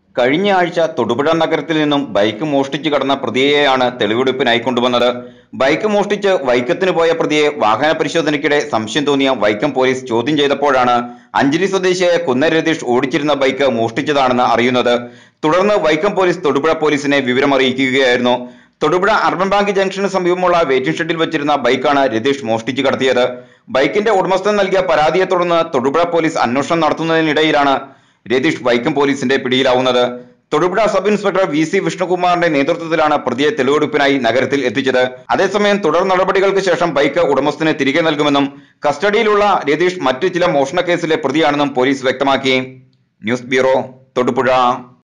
കഴിഞ്ഞ ആഴ്ച തൊടുപുഴ നഗരത്തിൽ നിന്നും ബൈക്ക് മോഷ്ടിച്ചു കടന്ന പ്രതിയെയാണ് തെളിവെടുപ്പിനായി കൊണ്ടുവന്നത് ബൈക്ക് മോഷ്ടിച്ച് വൈക്കത്തിന് പോയ പ്രതിയെ വാഹന പരിശോധനയ്ക്കിടെ സംശയം തോന്നിയ വൈക്കം പോലീസ് ചോദ്യം ചെയ്തപ്പോഴാണ് അഞ്ചരി സ്വദേശിയായ കുന്നര രതീഷ് ഓടിച്ചിരുന്ന ബൈക്ക് മോഷ്ടിച്ചതാണെന്ന് അറിയുന്നത് തുടർന്ന് വൈക്കം പോലീസ് തൊടുപുഴ പോലീസിനെ വിവരം അറിയിക്കുകയായിരുന്നു തൊടുപുഴ അർബൻ ബാങ്ക് ജംഗ്ഷന് സമീപമുള്ള വെയിറ്റിംഗ് ഷെഡിൽ വെച്ചിരുന്ന ബൈക്കാണ് രതീഷ് മോഷ്ടിച്ചു കടത്തിയത് ബൈക്കിന്റെ ഉടമസ്ഥൻ നൽകിയ പരാതിയെ തുടർന്ന് തൊടുപുഴ പോലീസ് അന്വേഷണം നടത്തുന്നതിനിടയിലാണ് രതീഷ് വൈക്കം പോലീസിന്റെ പിടിയിലാവുന്നത് Thodupuzha sub inspector V C വിഷ്ണുകുമാറിന്റെ നേതൃത്വത്തിലാണ് പ്രതിയെ തെളിവെടുപ്പിനായി നഗരത്തിൽ എത്തിച്ചത് അതേസമയം തുടർ നടപടികൾക്ക് ശേഷം ബൈക്ക് ഉടമസ്ഥന് തിരികെ നൽകുമെന്നും കസ്റ്റഡിയിലുള്ള രതീഷ് മറ്റു ചില മോഷണ കേസിലെ പ്രതിയാണെന്നും പോലീസ് വ്യക്തമാക്കി ന്യൂസ് ബ്യൂറോ തൊടുപുഴ